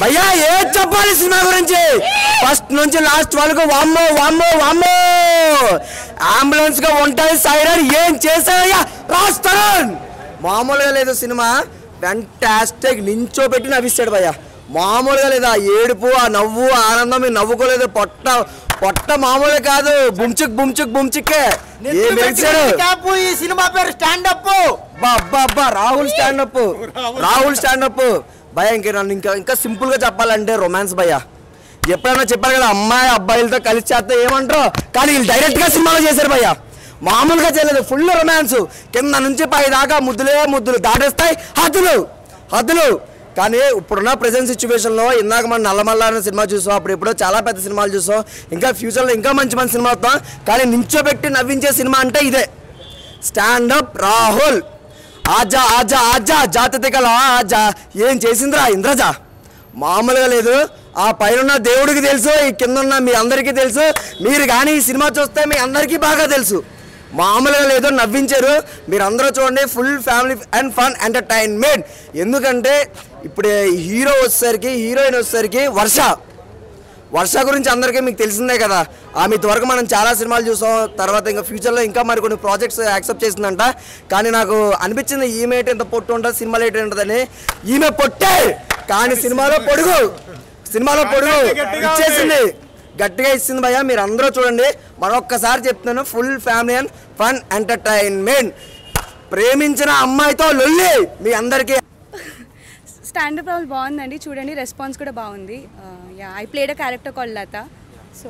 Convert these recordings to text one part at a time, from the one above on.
భయ్యా ఏ చెప్పాలి సినిమా గురించి ఫస్ట్ నుంచి లాస్ట్ వరకు వామ్మో వామ్మో వామ్మో అంబులెన్స్ గా ఉంటాయి సైరన్ ఏం చేశారయ్యా రాస్తాను మామూలుగా లేదు సినిమా ఫ్యాంటాస్టిక్ నించో పెట్టి నవ్విస్తాడు భయ్య మామూలుగా లేదు ఆ ఏడుపు ఆ నవ్వు ఆ ఆనందం మీరు నవ్వుకోలేదు పొట్ట పొట్ట మామూలు కాదు బుంచుక్ బుంచుక్ బుంచుకే ఏం వేశాడు క్యాప్ ఈ సినిమా పేరు స్టాండప్ అబ్బా అబ్బా అబ్బా రాహుల్ స్టాండప్ రాహుల్ స్టాండప్ భయ ఇంక నన్ను ఇంకా ఇంకా సింపుల్ గా చెప్పాలంటే రొమాన్స్ భయ ఎప్పుడైనా చెప్పారు కదా అమ్మాయి అబ్బాయిలతో కలిసి చేస్తే ఏమంటారు కానీ వీళ్ళు డైరెక్ట్ గా సినిమాలో చేశారు భయ్య మామూలుగా చేయలేదు ఫుల్ రొమాన్స్ కింద నుంచి పై దాకా ముద్దులే ముద్దులు దాటేస్తాయి హద్దులు హద్దులు కానీ ఇప్పుడున్న ప్రజెంట్ సిచ్యువేషన్లో ఇందాక మనం నల్లమల్ల అనే సినిమా చూసాం అప్పుడు ఎప్పుడో చాలా పెద్ద సినిమాలు చూసాం ఇంకా ఫ్యూచర్లో ఇంకా మంచి మంచి సినిమా వస్తాం కానీ నించోబెట్టి నవ్వించే సినిమా అంటే ఇదే స్టాండప్ రాహుల్ ఆజా ఆజా ఆజా జాతతికల ఆజా ఏం చేసిందిరా ఇంద్రజ మామూలుగా లేదు ఆ పైన దేవుడికి తెలుసు ఈ కింద ఉన్న మీ అందరికీ తెలుసు మీరు కానీ ఈ సినిమా చూస్తే మీ అందరికీ బాగా తెలుసు మామూలుగా లేదు నవ్వించారు మీరు అందరూ చూడండి full family and fun entertainment ఎందుకంటే ఇప్పుడు హీరో వచ్చేసరికి హీరోయిన్ వచ్చేసరికి వర్ష వర్ష గురించి అందరికీ మీకు తెలిసిందే కదా ఆమె ఇంతవరకు మనం చాలా సినిమాలు చూసాం తర్వాత ఇంకా ఫ్యూచర్లో ఇంకా మరి కొన్ని ప్రాజెక్ట్స్ యాక్సెప్ట్ చేసిందంట కానీ నాకు అనిపించింది ఈమె ఏంటి ఎంత పొట్టు ఉంటుంది సినిమాలో ఏంటి ఉంటుందని ఈమె పొట్టే కానీ సినిమాలో పొడుగు సినిమాలో పొడుగు ఇచ్చేసింది గట్టిగా ఇచ్చింది భయ్య మీరు అందరూ చూడండి మరొక్కసారి చెప్తున్నాను full family and fun entertainment ప్రేమించిన అమ్మాయితో లొల్లి మీ అందరికీ స్టాండప్ రోల్ బాగుందండి చూడండి రెస్పాన్స్ కూడా బాగుంది yeah I played uh character call Latha so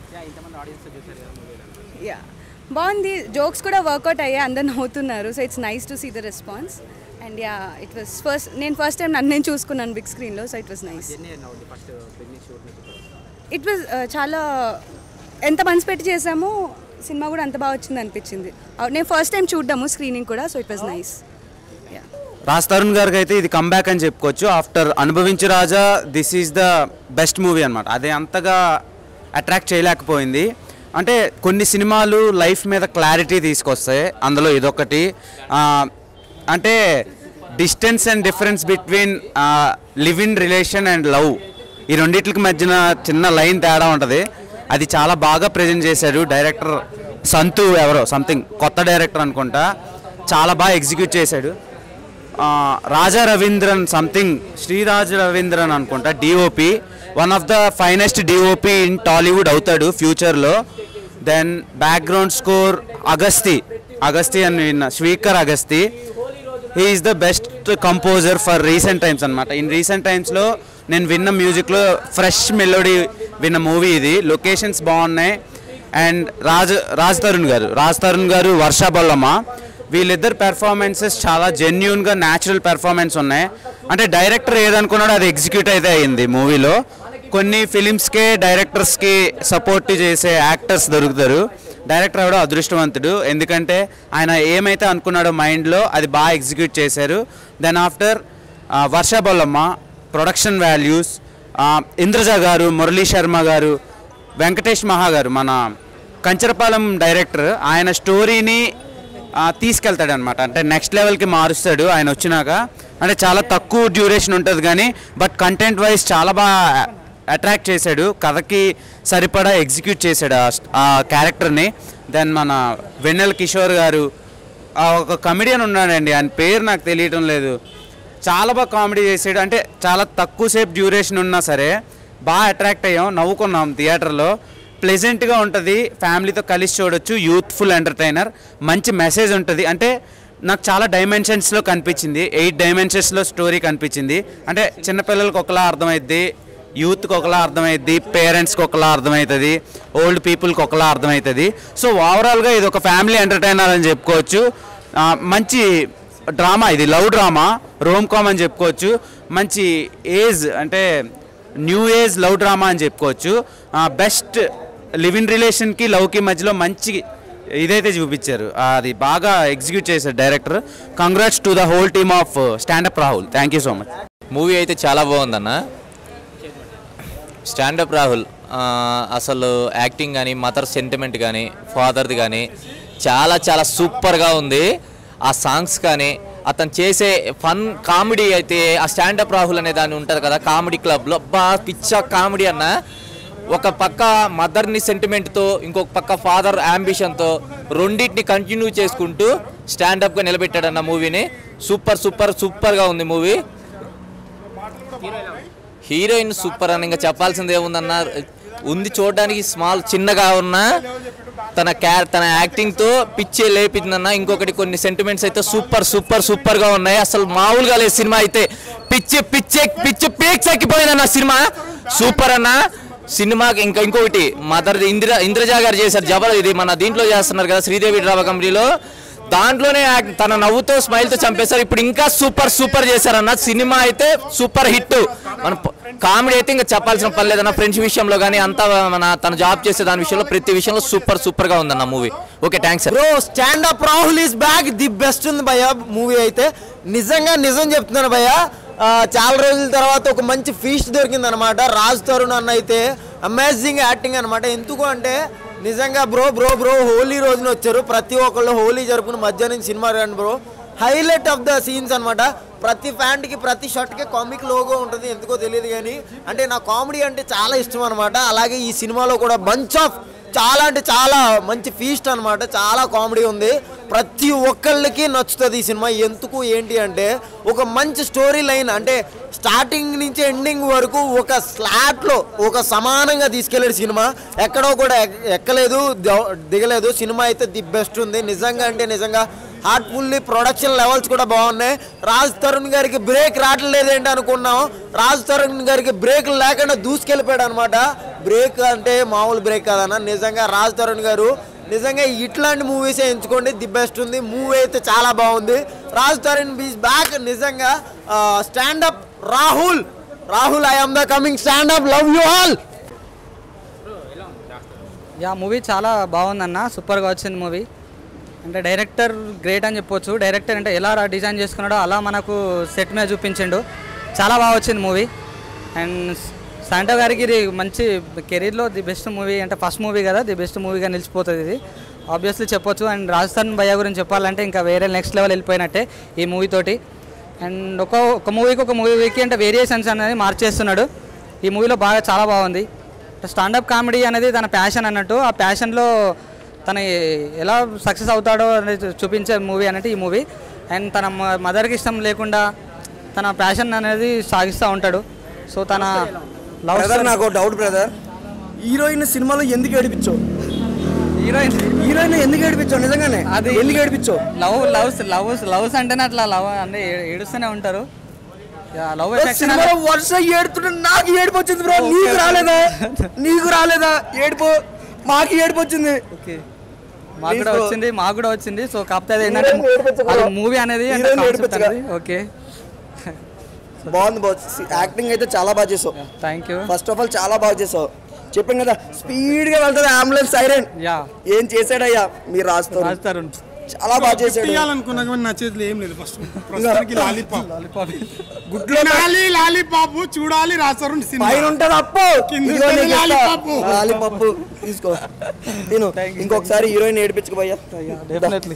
yeah బాగుంది జోక్స్ కూడా వర్కౌట్ అయ్యాయి అందరు నవ్వుతున్నారు so it's nice to see the response and yeah it was first నేను ఫస్ట్ టైం నన్ను నేను చూసుకున్నాను బిగ్ స్క్రీన్లో so it was nice it was చాలా ఎంత మనసు పెట్టి చేసామో సినిమా కూడా అంత బాగా వచ్చింది అనిపించింది Uh, నేను ఫస్ట్ టైం చూడ్డాము స్క్రీనింగ్ కూడా so it was nice yeah Raj Tarun గారికి అయితే ఇది కంబ్యాక్ అని చెప్పుకోవచ్చు after Anubhavinchu Raja this is the best movie అనమాట అదే అంతగా అట్రాక్ట్ చేయలేకపోయింది అంటే కొన్ని సినిమాలు లైఫ్ మీద క్లారిటీ తీసుకొస్తాయి అందులో ఇదొకటి ఆ, అంటే distance and difference between live in relation and love ఈ రెండింటికి మధ్యన చిన్న లైన్ తేడా ఉంటుంది అది చాలా బాగా ప్రజెంట్ చేశాడు డైరెక్టర్ సంతు ఎవరో సంథింగ్ కొత్త డైరెక్టర్ అనుకుంటా చాలా బాగా ఎగ్జిక్యూట్ చేశాడు ఆ, రాజా రవీంద్రన్ సంథింగ్ శ్రీరాజ్ రవీంద్రన్ అనుకుంటా DOP one of the finest DOP in Tollywood అవుతాడు ఫ్యూచర్లో then background score Agasti Agasti అని విన్న Sweekar Agasti he is the best composer for recent times అనమాట ఇన్ రీసెంట్ టైమ్స్లో నేను విన్న మ్యూజిక్లో ఫ్రెష్ మెలోడీ విన్న మూవీ ఇది లొకేషన్స్ బాగున్నాయి అండ్ రాజ్ రాజ్ తరుణ్ గారు రాజ్ తరుణ్ గారు వర్ష బొల్లమ్మ వీళ్ళిద్దరు పెర్ఫార్మెన్సెస్ చాలా జెన్యున్గా న్యాచురల్ పెర్ఫార్మెన్స్ ఉన్నాయి అంటే డైరెక్టర్ ఏదనుకున్నాడో అది ఎగ్జిక్యూట్ అయితే అయింది మూవీలో కొన్ని ఫిలిమ్స్కే డైరెక్టర్స్కి సపోర్ట్ చేసే యాక్టర్స్ దొరుకుతారు డైరెక్టర్ అవడం అదృష్టవంతుడు ఎందుకంటే ఆయన ఏమైతే అనుకున్నాడో మైండ్లో అది బాగా ఎగ్జిక్యూట్ చేశారు then after Varsha Bollamma production values Indraja garu Murali Sharma గారు వెంకటేష్ మహా గారు మన కంచరపాలెం డైరెక్టర్ ఆయన స్టోరీని తీసుకెళ్తాడు అనమాట అంటే నెక్స్ట్ లెవెల్కి మారుస్తాడు ఆయన వచ్చినాక అంటే చాలా తక్కువ డ్యూరేషన్ ఉంటుంది కానీ బట్ కంటెంట్ వైజ్ చాలా బాగా అట్రాక్ట్ చేశాడు కథకి సరిపడా ఎగ్జిక్యూట్ చేశాడు ఆ స్ట్- ఆ క్యారెక్టర్ని దెన్ మన వెన్నెల కిషోర్ గారు ఆ ఒక కమెడియన్ ఉన్నాడండి ఆయన పేరు నాకు తెలియటం లేదు చాలా బాగా కామెడీ చేసాడు అంటే చాలా తక్కువ సేపు డ్యూరేషన్ ఉన్నా సరే బాగా అట్రాక్ట్ అయ్యాం నవ్వుకున్నాం థియేటర్లో ప్లెజెంట్గా ఉంటుంది ఫ్యామిలీతో కలిసి చూడొచ్చు యూత్ఫుల్ ఎంటర్టైనర్ మంచి మెసేజ్ ఉంటుంది అంటే నాకు చాలా డైమెన్షన్స్లో కనిపించింది ఎయిట్ డైమెన్షన్స్లో స్టోరీ కనిపించింది అంటే చిన్నపిల్లలకు ఒకలా అర్థమైద్ది యూత్కి ఒకలా అర్థమైద్ది పేరెంట్స్కి ఒకలా అర్థమవుతుంది ఓల్డ్ పీపుల్కి ఒకలా అర్థమవుతుంది సో ఓవరాల్గా ఇది ఒక ఫ్యామిలీ ఎంటర్టైనర్ అని చెప్పుకోవచ్చు ఆ, మంచి డ్రామా ఇది లవ్ డ్రామా రోమ్ కామ్ అని చెప్పుకోవచ్చు మంచి ఏజ్ అంటే న్యూ ఏజ్ లవ్ డ్రామా అని చెప్పుకోవచ్చు బెస్ట్ లివ్ ఇన్ రిలేషన్కి లవ్కి మధ్యలో మంచి ఇదైతే చూపించారు ఆ, అది బాగా ఎగ్జిక్యూట్ చేశారు director congrats to the whole team of standup Rahul thank you so much movie అయితే చాలా బాగుందన్న స్టాండప్ రాహుల్ ఆ, అసలు యాక్టింగ్ కానీ మదర్ సెంటిమెంట్ కానీ ఫాదర్ది కానీ చాలా చాలా సూపర్గా ఉంది ఆ సాంగ్స్ కానీ అతను చేసే ఫన్ కామెడీ అయితే ఆ స్టాండప్ రాహుల్ అనే దాన్ని ఉంటుంది కదా కామెడీ క్లబ్లో బా పిచ్చ కామెడీ అన్న ఒక పక్క మదర్ని సెంటిమెంట్తో ఇంకొక పక్క ఫాదర్ అంబిషన్తో రెండింటిని కంటిన్యూ చేసుకుంటూ స్టాండప్గా నిలబెట్టాడన్న మూవీని సూపర్ సూపర్ సూపర్గా ఉంది మూవీ హీరోయిన్ సూపర్ అని ఇంకా చెప్పాల్సింది ఏముందన్న ఉంది చూడడానికి స్మాల్ చిన్నగా ఉన్నా తన క్యార్ తన యాక్టింగ్తో పిచ్చే లేపిందన్న ఇంకొకటి కొన్ని సెంటిమెంట్స్ అయితే సూపర్ సూపర్ సూపర్గా ఉన్నాయి అసలు మామూలుగా లేదు సినిమా అయితే పిచ్చి పిచ్చే పిచ్చి పీక్స్ ఎక్కిపోయిందన్న సినిమా సూపర్ అన్న సినిమాకి ఇంకా ఇంకొకటి మదర్ ఇందిర ఇంద్రజా గారు చేశారు జబర్ ఇది మన దీంట్లో చేస్తున్నారు కదా శ్రీదేవి డ్రామా కంపెనీలో దాంట్లోనే యాక్- తన నవ్వుతో స్మైల్తో చంపేశారు ఇప్పుడు ఇంకా సూపర్ సూపర్ చేశారన్న సినిమా అయితే సూపర్ హిట్ మన కామెడీ అయితే ఇంకా చెప్పాల్సిన పని లేదన్న ఫ్రెండ్స్ విషయంలో కానీ అంతా మన తన జాబ్ చేసే దాని విషయంలో ప్రతి విషయంలో సూపర్ సూపర్ గా ఉందన్న movie okay thanks bro stand up Rahul is back the best ఉంది భయ్య మూవీ అయితే నిజంగా నిజం చెప్తున్నాను భయ్య ఆ, చాలా రోజుల తర్వాత ఒక మంచి ఫీస్ట్ దొరికింది అనమాట రాజ్ తరుణ్ అన్న అయితే అమేజింగ్ యాక్టింగ్ అనమాట ఎందుకు అంటే నిజంగా బ్రో బ్రో బ్రో హోలీ రోజున వచ్చారు ప్రతి ఒక్కళ్ళు హోలీ జరుపుకుని మధ్యాహ్నం సినిమా రండి bro highlight of the scenes అనమాట ప్రతి ప్యాంట్కి ప్రతి షర్ట్కి కామిక్ లోగో ఉంటుంది ఎందుకో తెలియదు కానీ అంటే నా కామెడీ అంటే చాలా ఇష్టం అనమాట అలాగే ఈ సినిమాలో కూడా బంచ్ ఆఫ్ చాలా అంటే చాలా మంచి ఫీస్ట్ అనమాట చాలా కామెడీ ఉంది ప్రతి ఒక్కళ్ళకి నచ్చుతుంది ఈ సినిమా ఎందుకు ఏంటి అంటే ఒక మంచి స్టోరీ లైన్ అంటే స్టార్టింగ్ నుంచి ఎండింగ్ వరకు ఒక స్లాట్లో ఒక సమానంగా తీసుకెళ్ళాడు సినిమా ఎక్కడో కూడా ఎక్- ఎక్కలేదు ద- దిగలేదు సినిమా అయితే ది బెస్ట్ ఉంది నిజంగా అంటే నిజంగా హార్ట్ఫుల్లీ ప్రొడక్షన్ లెవెల్స్ కూడా బాగున్నాయి రాజ్ తరుణ్ గారికి బ్రేక్ రావట్లేదు ఏంటి అనుకున్నాం రాజ్ తరుణ్ గారికి బ్రేక్ లేకుండా దూసుకెళ్ళిపోయాడు అనమాట బ్రేక్ అంటే మామూలు బ్రేక్ కాదన్న నిజంగా రాజ్ తరుణ్ గారు నిజంగా ఇట్లాంటి మూవీస్ ఎంచుకోండి ది బెస్ట్ ఉంది మూవీ అయితే చాలా బాగుంది రాజ్ తరుణ్ బీస్ బ్యాక్ నిజంగా stand up Rahul Rahul I am the coming stand up love you all యా మూవీ చాలా బాగుందన్న సూపర్గా వచ్చింది మూవీ అంటే డైరెక్టర్ గ్రేట్ అని చెప్పొచ్చు డైరెక్టర్ అంటే ఎలా రా- డిజైన్ చేసుకున్నాడో అలా మనకు సెట్ మీద చూపించిండు చాలా బాగా వచ్చింది మూవీ అండ్ శాంటో గారికి ఇది మంచి కెరీర్లో ది బెస్ట్ మూవీ అంటే ఫస్ట్ మూవీ కదా ది బెస్ట్ మూవీగా నిలిచిపోతుంది ఇది ఆబ్వియస్లీ చెప్పొచ్చు అండ్ రాజస్థాన్ భయ్య గురించి చెప్పాలంటే ఇంకా వేరే నెక్స్ట్ లెవెల్ వెళ్ళిపోయినట్టే ఈ మూవీ తోటి అండ్ ఒక ఒక మూవీకి ఒక మూవీకి అంటే వేరియేషన్స్ అనేది మార్చేస్తున్నాడు ఈ మూవీలో బాగా చాలా బాగుంది స్టాండప్ కామెడీ అనేది తన ప్యాషన్ అన్నట్టు ఆ ప్యాషన్లో తన ఎలా సక్సెస్ అవుతాడో అనేది చూపించే మూవీ అన్నట్టు ఈ మూవీ అండ్ తన మ- మదర్కి ఇష్టం లేకుండా తన ప్యాషన్ అనేది సాగిస్తూ ఉంటాడు సో తన లవ్ బ్రదర్ నాకు డౌట్ బ్రదర్ హీరోయిన్ సినిమాలో ఎందుకు ఏడిపించావు హీరోయిన్ హీరోయిన్ ఎందుకు ఏడిపించావు నిజంగానే అది ఎందుకు ఏడిపించావు లవ్ లవ్స్ లవ్స్ లవ్స్ అంటేనే అట్లా లవ్ అంటే ఏ- ఏడుస్తూనే ఉంటారు లవ్ ఎఫెక్షన్ సినిమాలో వర్ష ఏడుతుంటే నాకు ఏడుపు వచ్చింది బ్రో ఓకే, నీకు ఓకే. రాలేదా నీకు రాలేదా ఏడుపు మాకు ఏడుపు వచ్చింది ఓకే మాకు కూడా Please bro. వచ్చింది మాకు కూడా వచ్చింది సో కాకపోతే అది ఏంటంటే హీరోయిన్ ఏడిపించకు అది bro. మూవీ అనేది అంటే హీరోయిన్ కాన్సెప్ట్ ఏడిపించగా. అనేది ఓకే బాగుంది బాస్ యాక్టింగ్ అయితే చాలా బాగా చేసావు thank you first of all చాలా బాగా చేసావు చెప్పాను కదా స్పీడ్ గా వెళ్తుంది అంబులెన్స్ సైరన్ యా ఏం చేశాడయ్యా మీరు రాస్తారు రాజ్ తరుణ్ చాలా బాగా చేశాడు తీయాలనుకున్నా కానీ నా చేతిలో ఏం లేదు ఫస్ట్ ప్రస్తుతానికి లాలీపాప్ గుడ్లో తినాలి లాలీపాప్ చూడాలి రాస్తారు సినిమా పైన ఉంటది అప్పు కింద ఇదిగో ఉంటది నీకు ఇస్తా. లాలీపాప్. లాలీపాప్ తీసుకో తిను ఇంకొకసారి హీరోయిన్ ఏడిపించుకో భయ్యా డెఫినెట్లీ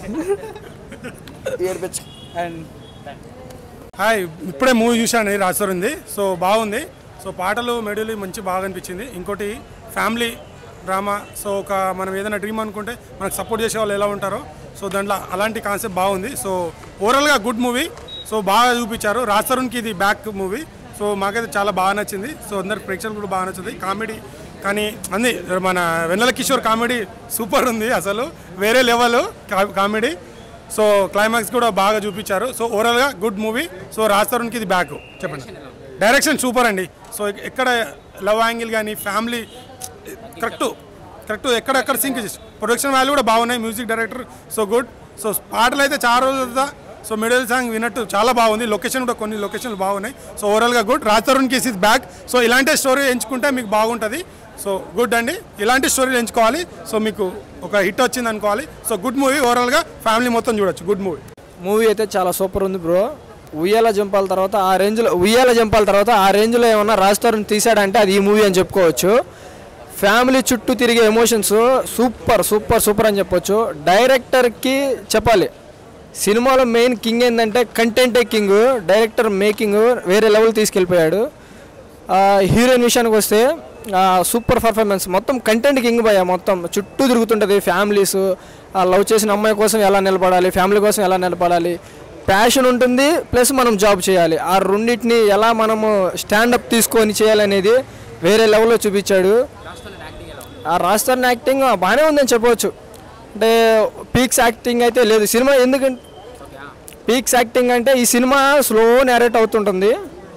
ఏడిపించు అండ్ హాయ్ ఇప్పుడే మూవీ చూశాను రాస్తారు సో బాగుంది సో పాటలు మెడలు మంచి బాగా అనిపించింది ఇంకోటి ఫ్యామిలీ డ్రామా సో ఒక మనం ఏదైనా డ్రీమ్ అనుకుంటే మనకు సపోర్ట్ చేసే వాళ్ళు ఎలా ఉంటారో సో దాంట్లో అలాంటి కాన్సెప్ట్ బాగుంది సో ఓవరాల్గా గుడ్ మూవీ సో బాగా చూపించారు రాజతరుణ్కి ఇది బ్యాక్ మూవీ సో మాకైతే చాలా బాగా నచ్చింది సో అందరు ప్రేక్షకులు కూడా బాగా నచ్చింది కామెడీ కానీ అన్ని మన వెన్నెల కిషోర్ కామెడీ సూపర్ ఉంది అసలు వేరే లెవెల్ కామెడీ సో క్లైమాక్స్ కూడా బాగా చూపించారు సో ఓవరాల్గా గుడ్ మూవీ సో రాజ్ తరుణ్కి ఇది బ్యాక్ చెప్పండి డైరెక్షన్ సూపర్ అండి సో ఎక్కడ లవ్ యాంగిల్ కానీ ఫ్యామిలీ కరెక్ట్ కరెక్ట్ ఎక్కడెక్కడ సింక్ చేసి ప్రొడక్షన్ వాల్యూ కూడా బాగున్నాయి music director so good so పాటలు అయితే చాలా రోజుల సో మిడిల్ సాంగ్ విన్నట్టు చాలా బాగుంది లొకేషన్ కూడా కొన్ని లొకేషన్లు బాగున్నాయి సో ఓవరాల్గా గుడ్ రాజ్ తరుణ్ కేస్ ఇస్ బ్యాక్ సో ఇలాంటి స్టోరీ ఎంచుకుంటే మీకు బాగుంటుంది సో గుడ్ అండి ఇలాంటి స్టోరీలు ఎంచుకోవాలి సో మీకు ఒక హిట్ వచ్చింది అనుకోవాలి సో గుడ్ మూవీ ఓవరాల్గా ఫ్యామిలీ మొత్తం చూడొచ్చు గుడ్ మూవీ మూవీ అయితే చాలా సూపర్ ఉంది బ్రో ఉయ్యాల జంపాల తర్వాత ఆ రేంజ్లో ఉయ్యాల జంపాల తర్వాత ఆ రేంజ్లో ఏమన్నా రాజ్తరుణ్ తీసాడంటే అది ఈ మూవీ అని చెప్పుకోవచ్చు ఫ్యామిలీ చుట్టూ తిరిగే ఎమోషన్స్ సూపర్ సూపర్ సూపర్ అని చెప్పొచ్చు డైరెక్టర్కి చెప్పాలి సినిమాలో మెయిన్ కింగ్ ఏంటంటే కంటెంటే కింగ్ డైరెక్టర్ మేకింగ్ వేరే లెవెల్ తీసుకెళ్ళిపోయాడు ఆ, హీరోయిన్ విషయానికి వస్తే ఆ, సూపర్ పర్ఫార్మెన్స్ మొత్తం కంటెంట్ కింగ్ భయ మొత్తం చుట్టూ తిరుగుతుంటుంది ఫ్యామిలీస్ ఆ లవ్ చేసిన అమ్మాయి కోసం ఎలా నిలబడాలి ఫ్యామిలీ కోసం ఎలా నిలబడాలి ప్యాషన్ ఉంటుంది ప్లస్ మనం జాబ్ చేయాలి ఆ రెండింటిని ఎలా మనము స్టాండప్ తీసుకొని చేయాలనేది వేరే లెవెల్లో చూపించాడు ఆ రాస్తారని యాక్టింగ్ బాగానే ఉందని చెప్పవచ్చు అంటే పీక్స్ యాక్టింగ్ అయితే లేదు సినిమా ఎందుకంటే పీక్స్ యాక్టింగ్ అంటే ఈ సినిమా స్లో నేరేట్ అవుతుంటుంది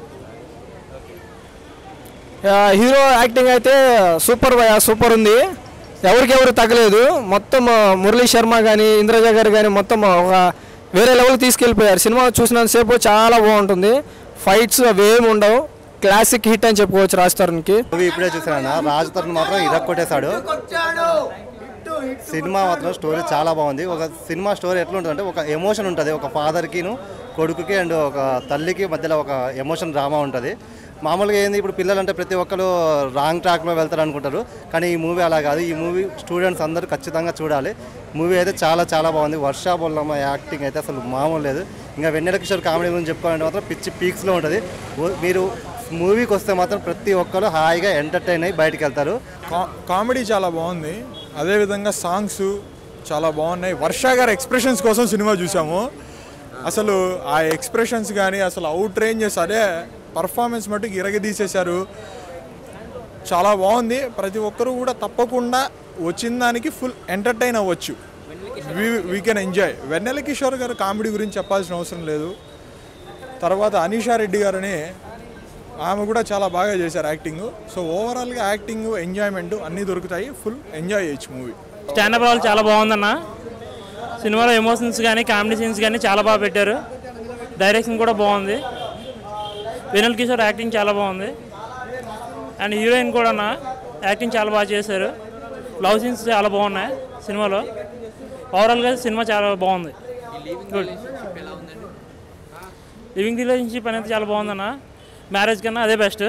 ఆ, హీరో యాక్టింగ్ అయితే సూపర్ భయ సూపర్ ఉంది ఎవరికి ఎవరు తగ్గలేదు మొత్తం ఆ, మురళీ శర్మ కానీ ఇంద్రజ గారు కానీ మొత్తం ఒక వేరే లెవెల్ తీసుకెళ్ళిపోయారు సినిమా చూసినంతసేపు చాలా బాగుంటుంది ఫైట్స్ అవేమి ఉండవు క్లాసిక్ హిట్ అని చెప్పుకోవచ్చు రాజ్ తరుణ్కి మూవీ ఇప్పుడే చూసాను రాజు తరుణ్ మాత్రం ఇరక్ కొట్టేశాడు సినిమా మాత్రం స్టోరీ చాలా బాగుంది ఒక సినిమా స్టోరీ ఎట్లా ఉంటుందంటే ఒక ఎమోషన్ ఉంటుంది ఒక ఫాదర్కిను కొడుకుకి అండ్ ఒక తల్లికి మధ్యలో ఒక ఎమోషన్ డ్రామా ఉంటుంది మామూలుగా ఏంది ఇప్పుడు పిల్లలంటే ప్రతి ఒక్కరు రాంగ్ ట్రాక్లో వెళ్తారు అనుకుంటారు కానీ ఈ మూవీ అలా కాదు ఈ మూవీ స్టూడెంట్స్ అందరూ ఖచ్చితంగా చూడాలి మూవీ అయితే చాలా చాలా బాగుంది వర్ష బొల్లమ్మ యాక్టింగ్ అయితే అసలు మామూలు లేదు ఇంకా వెన్నెల కిషోర్ కామెడీ గురించి చెప్పుకోవాలంటే మాత్రం పిచ్చి పీక్స్లో ఉంటుంది ఓ- మీరు మూవీకి వస్తే మాత్రం ప్రతి ఒక్కరు హాయిగా ఎంటర్టైన్ అయ్యి బయటికి వెళ్తారు కా- కామెడీ చాలా బాగుంది అదేవిధంగా సాంగ్స్ చాలా బాగున్నాయి వర్ష గారి ఎక్స్ప్రెషన్స్ కోసం సినిమా చూసాము అసలు ఆ ఎక్స్ప్రెషన్స్ కానీ అసలు అవుట్ రేంజెస్ అదే పర్ఫార్మెన్స్ మట్టుకు ఇరగదీసేశారు చాలా బాగుంది ప్రతి ఒక్కరూ కూడా తప్పకుండా వచ్చిన దానికి ఫుల్ ఎంటర్టైన్ అవ్వచ్చు we can enjoy Vennela Kishore గారు కామెడీ గురించి చెప్పాల్సిన అవసరం లేదు తర్వాత అనీషా రెడ్డి గారని ఆమె కూడా చాలా బాగా చేశారు యాక్టింగ్ సో ఓవరాల్గా యాక్టింగ్ ఎంజాయ్మెంట్ అన్నీ దొరుకుతాయి ఫుల్ ఎంజాయ్ చేయొచ్చు మూవీ స్టాండప్ రోల్ చాలా బాగుందన్న సినిమాలో ఎమోషన్స్ కానీ కామెడీ సీన్స్ కానీ చాలా బాగా పెట్టారు డైరెక్షన్ కూడా బాగుంది వినల్ కిషోర్ యాక్టింగ్ చాలా బాగుంది అండ్ హీరోయిన్ కూడా అన్న యాక్టింగ్ చాలా బాగా చేశారు లవ్ సీన్స్ చాలా బాగున్నాయి సినిమాలో ఓవరాల్గా సినిమా చాలా బాగుంది గుడ్ లివింగ్ రిలేషన్షిప్ అనేది చాలా బాగుందన్న మ్యారేజ్ కన్నా అదే బెస్ట్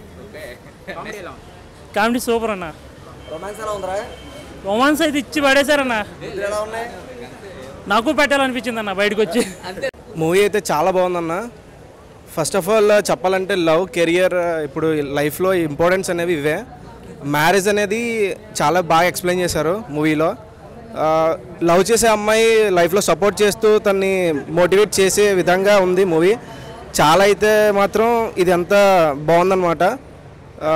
కామెడీ సూపర్ అన్న రొమాన్స్ ఎలా ఉందిరా రొమాన్స్ అయితే ఇచ్చి పడేశారన్న ఇద్దరు ఎలా ఉన్నాయి నాకు పెట్టాలనిపించింది అన్న బయటకు వచ్చి మూవీ అయితే చాలా బాగుందన్న ఫస్ట్ ఆఫ్ ఆల్ చెప్పాలంటే లవ్ కెరియర్ ఇప్పుడు లైఫ్లో ఇంపార్టెన్స్ అనేవి ఇవే మ్యారేజ్ అనేది చాలా బాగా ఎక్స్ప్లెయిన్ చేశారు మూవీలో లవ్ చేసే అమ్మాయి లైఫ్లో సపోర్ట్ చేస్తూ తన్ని మోటివేట్ చేసే విధంగా ఉంది మూవీ చాలా అయితే మాత్రం ఇది ఎంత బాగుందన్నమాట ఆ,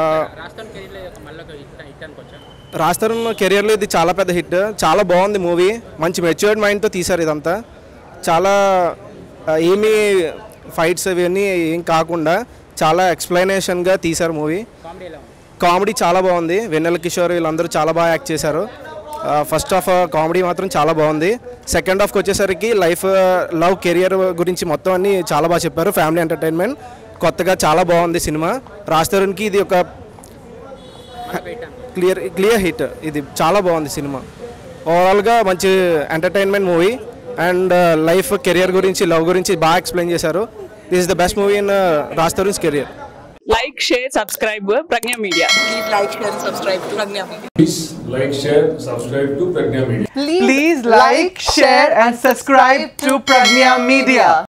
రాజ్ కెరియర్లో ఇది చాలా పెద్ద హిట్ చాలా బాగుంది మూవీ మంచి మెచ్యూర్డ్ మైండ్తో తీశారు ఇదంతా చాలా ఆ, ఏమీ ఫైట్స్ అవన్నీ ఏం కాకుండా చాలా ఎక్స్ప్లెనేషన్గా తీశారు మూవీ కామెడీ చాలా బాగుంది వెన్నెల కిషోర్ వీళ్ళందరూ చాలా బాగా యాక్ట్ చేశారు ఫస్ట్ హాఫ్ కామెడీ మాత్రం చాలా బాగుంది సెకండ్ హాఫ్కి వచ్చేసరికి లైఫ్ లవ్ కెరియర్ గురించి మొత్తం అన్ని చాలా బాగా చెప్పారు ఫ్యామిలీ ఎంటర్టైన్మెంట్ కొత్తగా చాలా బాగుంది సినిమా రాజ్ తరుణ్కి ఇది ఒక క్లియర్ క్లియర్ హిట్ ఇది చాలా బాగుంది సినిమా ఓవరాల్గా మంచి entertainment movie and life career గురించి లవ్ గురించి బాగా ఎక్స్ప్లెయిన్ చేశారు this is the best movie in Raj Tarun's career Like, share, subscribe Pragya Media. Please like, share, and subscribe to Pragya Media. Please like, share, subscribe to Pragna Media. Please like, share, and subscribe to Pragnya Media.